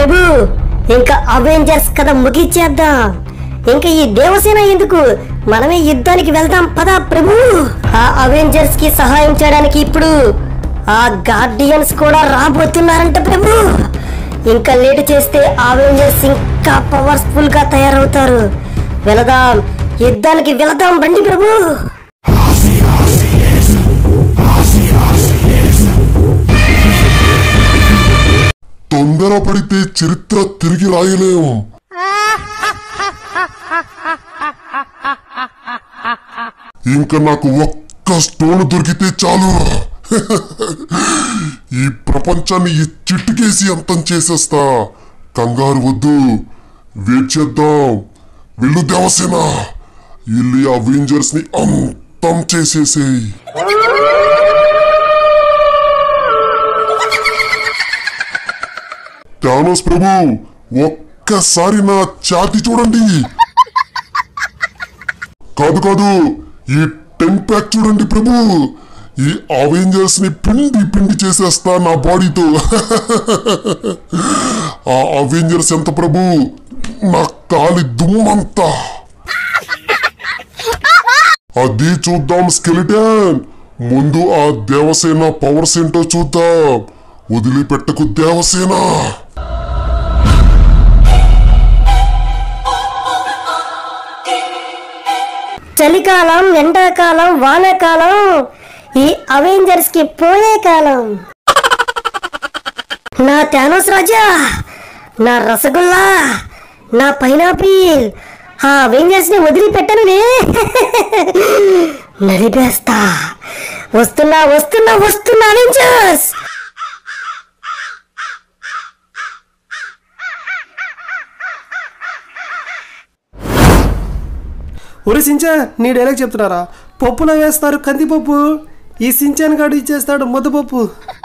ప్రభు ఇంకా అవెంజర్స్ కథ ముగించేద్దాం ఇంకా ఈ దేవసేన ఎందుకు మనమే యుద్ధానికి వెళ్దాం పదా ప్రభు ఆ అవెంజర్స్ కి సహాయం చేయడానికి ఇప్పుడు ఆ గార్డియన్స్ కూడా రాబోతున్నారంట ప్రభు ఇంకా లేట్ చేస్తే అవెంజర్స్ ఇంకా పవర్ఫుల్ గా తయారవుతారు వెళదాం యుద్ధానికి వెళదాం రండి ప్రభు తొందరపడితే చరిత్ర తిరిగి రాయలేము ఇంకా నాకు ఒక్క స్టోన్ దొరికితే చాలు ఈ ప్రపంచాన్ని ఈ చిట్టుకేసి అంతం చేసేస్తా కంగారు వద్దు వెయిట్ చేద్దాం వెళ్ళు దేవసేన ఇల్లు అవెంజర్స్ ని అంతం చేసేసేయి థానోస్ ప్రభు ఒక్కసారి నా ఛాతి చూడండి కాదు కాదు ఈ టెంపాక్ చూడండి ప్రభు ఈ అవెంజర్స్ ని పిండి పిండి చేసేస్తా నా బాడీతో ఆ అవెంజర్స్ ఎంత ప్రభు నా కాలి దుమ్మంతా అది చూద్దాం స్కెలిటన్ ముందు ఆ దేవసేన పవర్స్ ఏంటో చూద్దాం వదిలిపెట్టకు దేవసేన చలికాలం ఎండాకాలం వానాకాలం ఈ అవెంజర్స్ కి పోయే కాలం నా థానోస్ రాజా నా రసగుల్లా నా పైనాపిల్ ఆ అవెంజర్స్ ని వదిలిపెట్టనునే నలిపేస్తా వస్తున్నా వస్తున్నా వస్తున్నా అవెంజర్స్ ఒరే సించాన్ నీ డైలాగ్ చెప్తున్నారా పప్పులో వేస్తారు కందిపప్పు ఈ సించాన్ గాడు ఇచ్చేస్తాడు ముద్దపప్పు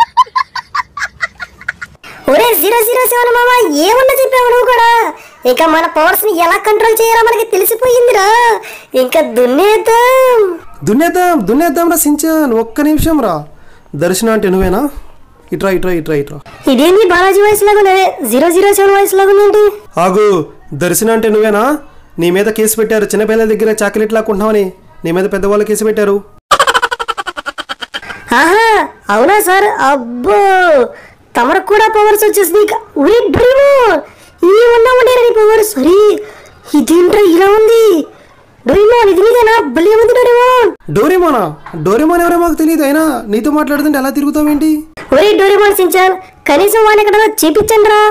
ఒరే జీరో జీరో సెవెన్ మామ ఏమన్నా చెప్పావు నువ్వు కూడా ఇక మన పవర్స్ ని ఎలా కంట్రోల్ చేయాలో మనకి తెలిసిపోయిందిరా ఇంకా దున్నేద్దాం దున్నేద్దాం దున్నేద్దాం రా సించాన్ ఒక్క నిమిషం రా దర్శనం అంటే నువ్వేనా ఇట్రా ఇట్రా ఇట్రా ఇట్రా ఇదేంటి బాలాజీ వాయిస్ లాగా ఉన్నదే జీరో జీరో సెవెన్ వాయిస్ లాగా ఉందేంటి ఆగు దర్శనం అంటే నువ్వేనా నీ మీద కేసు పెట్టారు చిన్నపిల్లల దగ్గర చాక్లెట్ లాక్కుంటున్నావని నీ మీద పెద్దవాళ్ళు కేసు పెట్టారు ఆహా అవునా సార్ అబ్బో తమరకు కూడా పవర్స్ వచ్చేసింది ఇక ఉరి డ్రీము ఈ ఉన్నా ఉండేరా నీ పవర్స్ సరే ఇదేంట్రా ఇలా ఉంది డోరీమోన్ ఇది నీదేనా బలి ఉంది డోరీమోన్ డోరేమోనా డోరేమోన్ ఎవరో మాకు తెలియదు అయినా నీతో మాట్లాడుతుంటే ఎలా తిరుగుతావేంటి ఒరే డోరీమోన్ సించాన్ కనీసం వాడిని ఎక్కడ చేపించండి రా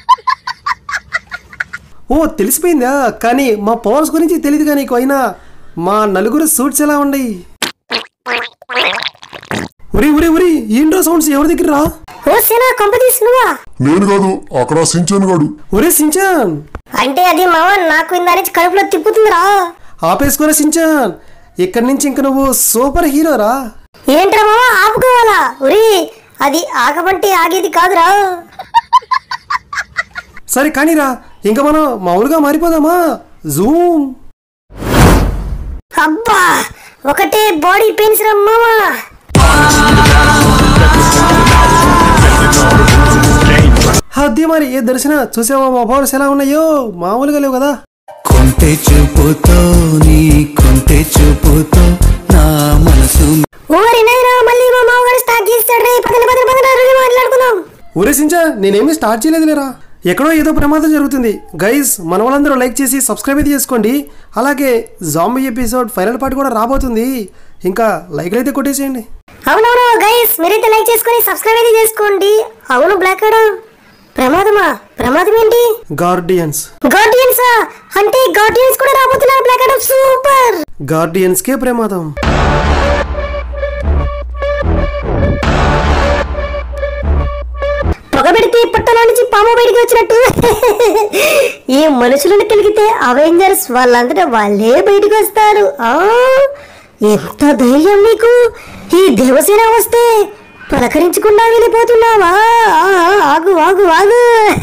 ఓ తెలిసిపోయిందా కానీ మా పవర్స్ గురించి తెలియదు కానీ నీకు అయినా మా నలుగురు సూట్స్ ఎలా ఉన్నాయి ఉరి ఉరి ఉరి ఏంటో సౌండ్స్ ఎవరి దగ్గర రా ఓ సేనా కంపెనీస్ నువ్వా నేను కాదు అక్కడ సించన్ గాడు ఒరే సించాన్ అంటే అది మామ నాకు ఇందా నుంచి కడుపులో తిప్పుతుందిరా ఆపేసుకోరా సించాన్ ఇక్కడి నుంచి ఇంక నువ్వు సూపర్ హీరోరా ఏంట్రా మామ ఆపుకోవాలా ఉరి అది ఆగమంటే ఆగేది కాదురా సరే కానీరా ఇంకా మనం మామూలుగా మారిపోదామా జూమ్ అబ్బా ఒకటే బాడీ పెయిన్స్ రా మామ అదే మరి ఏ దర్శన చూసావా మా పవర్స్ ఎలా ఉన్నాయో మామూలుగా లేవు కదా కొంటె చూపుతో నీ కొంటె చూపుతో నా మనసు ఓరి నైనా మళ్ళీ మా మామగారు స్టార్ట్ చేస్తాడు రే పదండి పదండి పదండి రండి మాట్లాడుకుందాం ఒరే సించా నేనేమీ స్టార్ట్ చేయలేదు లేరా ఎక్కడో ఏదో ప్రమాదం జరుగుతుంది గైస్ మన వాళ్ళందరూ లైక్ చేసి సబ్స్క్రైబ్ అయితే చేసుకోండి అలాగే జాంబీ ఎపిసోడ్ ఫైనల్ పార్ట్ కూడా రాబోతుంది ఇంకా లైక్లు అయితే కొట్టేసేయండి అవునవును గైస్ మీరైతే లైక్ చేసుకొని సబ్స్క్రైబ్ అయితే చేసుకోండి అవును బ్లాక్ ఆడా ప్రమాదమా ప్రమాదం ఏంటి గార్డియన్స్ గార్డియన్సా అంటే గార్డియన్స్ కూడా రాబోతున్నారు బ్లాక్ ఆడా సూపర్ గార్డియన్స్కే ప్రమాదం పొగ పెడితే పుట్టలో నుంచి పాము బయటికి వచ్చినట్టు ఈ మనుషులను కలిగితే అవెంజర్స్ వాళ్ళంతటా వాళ్ళే బయటికి వస్తారు ఆ ఎంత ధైర్యం నీకు ఈ దేవసేన వస్తే పలకరించకుండా వెళ్ళిపోతున్నావా ఆ, ఆగు ఆగు ఆగు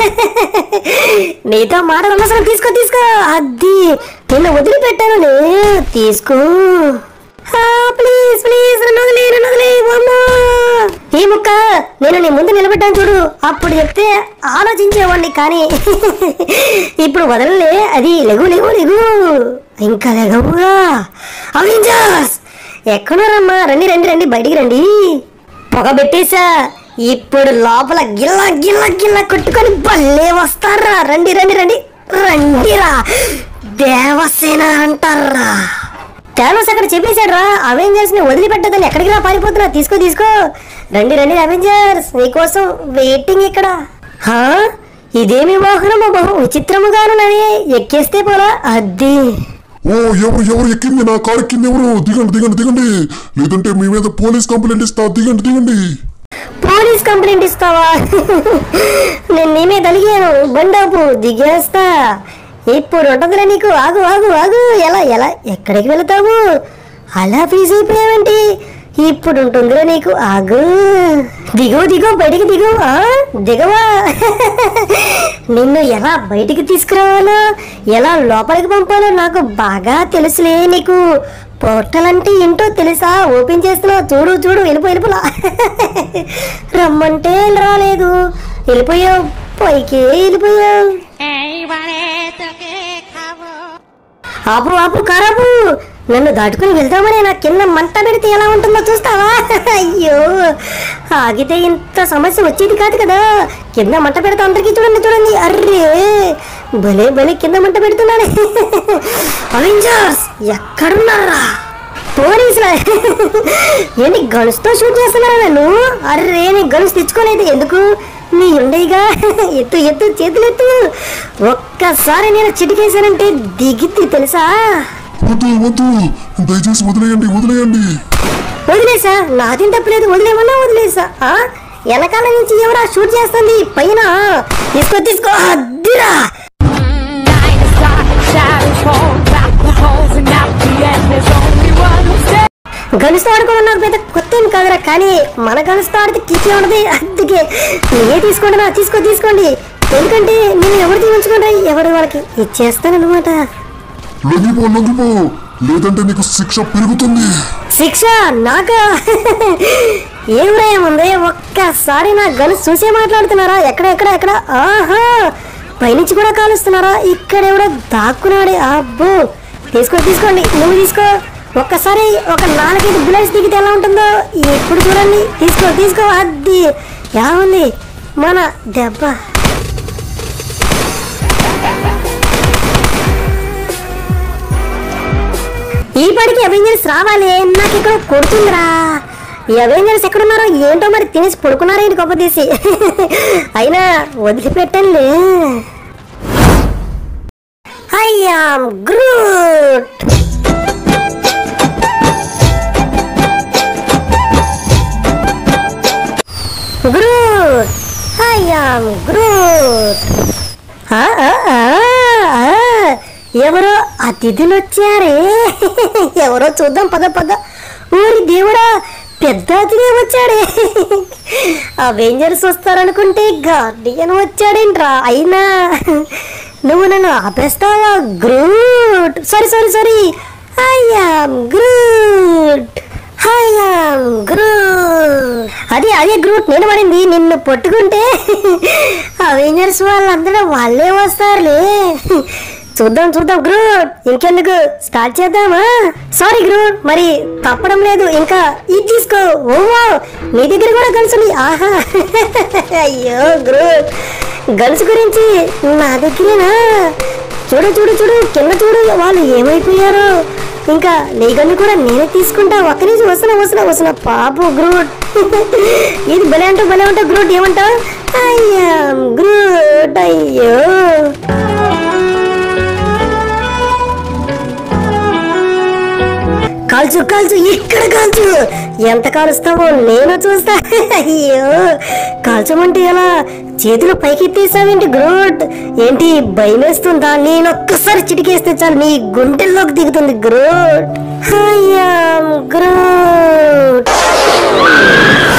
నీతో మాటలు అనవసరం తీసుకో తీసుకో అది నిన్ను వదిలిపెట్టాను తీసుకో ప్లీజ్ ప్లీజ్ నన్ను వదిలే నన్ను వదిలే అమ్మా ఈ ముక్క నేను నీ ముందు నిలబడ్డాను చూడు అప్పుడు చెప్తే ఆలోచించేవాడిని కానీ ఇప్పుడు వదలలే అది లెగు లెగు లెగు ఇంకా లెగవుగా అవెంజర్స్ ఎక్కడున్నారమ్మా రండి రండి రండి బయటికి రండి పొగ పెట్టేశా ఇప్పుడు లోపల గిల్ల గిల్ల గిల్ల కొట్టుకొని భలే వస్తారా రండి రండి రండి రండిరా దేవసేన అంటారా థానోస్ అక్కడ చెప్పేశాడు రా అవెంజర్స్ ని వదిలిపెట్టదని ఎక్కడికి రా పారిపోతున్నా తీసుకో తీసుకో రండి రండి అవెంజర్స్ నీకోసం వెయిటింగ్ ఇక్కడ హా ఇదేమి వాహనము బహు విచిత్రముగానున్నది ఎక్కేస్తే పోలా అద్ది ఓ ఎవరు ఎవరు ఎక్కింది నా కారు ఎక్కింది ఎవరు దిగండి దిగండి దిగండి లేదంటే మీ మీద పోలీస్ కంప్లైంట్ ఇస్తా దిగండి దిగండి పోలీస్ కంప్లైంట్ ఇస్తావా నేను నీ మీద అలిగాను బండాపు దిగేస్తా ఇప్పుడు ఉంటుందిలే నీకు ఆగు ఆగు ఆగు ఎలా ఎలా ఎక్కడికి వెళతావు అలా ఫీజు అయిపోయావేంటి ఇప్పుడు ఉంటుందిలే నీకు ఆగు దిగు దిగు బయటికి దిగు ఆ? దిగవా నిన్ను ఎలా బయటికి తీసుకురావాలో ఎలా లోపలికి పంపాలో నాకు బాగా తెలుసులే నీకు పోర్టల్ అంటే ఏంటో తెలుసా ఓపెన్ చేస్తున్నావు చూడు చూడు వెళ్ళిపో వెళ్ళిపోలా రమ్మంటే రాలేదు వెళ్ళిపోయావు పైకి వెళ్ళిపోయావు ఆపు ఆపు కారాపు నన్ను దాటుకుని వెళ్దామని నా కింద మంట పెడితే ఎలా ఉంటుందో చూస్తావా అయ్యో ఆగితే ఇంత సమస్య వచ్చేది కాదు కదా కింద మంట పెడతా అందరికీ చూడండి చూడండి అర్రే భలే భలే కింద మంట పెడుతున్నాడు అవెంజర్స్ ఎక్కడున్నారా పోలీసులా ఏంటి గనుసుతో షూట్ చేస్తున్నారా నన్ను అర్రే నీ గనుసు తెచ్చుకోలేదు ఎందుకు నీ ఉండేగా ఎత్తు ఎత్తు చేతులు ఎత్తు ఒక్కసారి నేను చిటికేశానంటే దిగిద్ది తెలుసా వద్దు వద్దు దయచేసి వదిలేయండి వదిలేయండి వదిలేసా నాదేం తప్పలేదు వదిలేమన్నా వదిలేసా ఆ? వెనకాల నుంచి ఎవరా షూట్ చేస్తుంది పైన తీసుకో తీసుకో అద్దిరా గనుసుతో ఆడుకోవడం నాకు పెద్ద కొత్త ఏం కాదురా కానీ మన గనుసుతో ఆడితే కిక్కే ఉండదు అందుకే నేనే తీసుకోండి నా తీసుకో తీసుకోండి ఎందుకంటే నేను ఎవరిది ఉంచుకుంటా ఎవరి వాళ్ళకి ఇచ్చేస్తానన్నమాట లొంగిపో లొంగిపో లేదంటే నీకు శిక్ష పెరుగుతుంది శిక్ష నాకా ఏం రాయం ఉంది ఒక్కసారి నా గను చూసే మాట్లాడుతున్నారా ఎక్కడ ఎక్కడ ఎక్కడ ఆహా పైనుంచి కూడా కాలుస్తున్నారా ఇక్కడ ఎవడో దాక్కున్నాడే అబ్బో తీసుకో తీసుకోండి నువ్వు తీసుకో ఒక్కసారి ఒక నాలుగైదు బుల్లెట్స్ దిగితే ఎలా ఉంటుందో ఇప్పుడు చూడండి తీసుకో తీసుకో అది ఎలా ఉంది మన దెబ్బ ఈ పాటికి అవెంజర్స్ రావాలి నాకు ఇక్కడ కొడుతుందిరా ఈ అవెంజర్స్ ఎక్కడున్నారో ఏంటో మరి తినేసి పడుకున్నారేంటి గొప్ప తీసి అయినా వదిలిపెట్టండి ఐయామ్ గ్రూట్ గ్రూట్ ఐయామ్ గ్రూట్ ఆ, ఆ, ఆ, ఆ, ఎవరో అతిథులు వచ్చారే ఎవరో చూద్దాం పద పద ఊరి దేవుడా పెద్ద అతిథి వచ్చాడే అవెంజర్స్ వస్తారనుకుంటే గార్డియన్ వచ్చాడేంట్రా అయినా నువ్వు నన్ను ఆపేస్తావా Groot sorry sorry sorry I'm Groot I'm Groot అదే అదే గ్రూట్ నేను పడింది నిన్ను పట్టుకుంటే అవెంజర్స్ వాళ్ళందరూ వాళ్ళే వస్తారులే చూద్దాం చూద్దాం గ్రూట్ ఇంకెందుకు స్టార్ట్ చేద్దామా సారీ గ్రూట్ మరి తప్పడం లేదు ఇంకా ఇది తీసుకో ఓవో నీ దగ్గర కూడా గన్స్ ఉంది ఆహా అయ్యో గ్రూట్ గన్స్ గురించి నా దగ్గరేనా చూడు చూడు చూడు కింద చూడు వాళ్ళు ఏమైపోయారో ఇంకా నీ గన్ను కూడా నేనే తీసుకుంటా ఒక్క నుంచి వస్తున్నా వస్తున్నా వస్తున్నా పాపు గ్రూట్ ఇది భలే అంటావు భలే ఉంటావు గ్రూట్ ఏమంటావు అయ్యా గ్రూట్ అయ్యో కాల్చు కాల్చు ఇక్కడ కాల్చు ఎంత కాలుస్తావో నేను చూస్తా అయ్యో కాల్చమంటే ఎలా చేతులు పైకెత్తేసావేంటి గ్రోట్ ఏంటి భయమేస్తుందా నేను ఒక్కసారి చిటికేస్తే చాలు నీ గుండెల్లోకి దిగుతుంది గ్రోట్ అయ్యాం గ్రోట్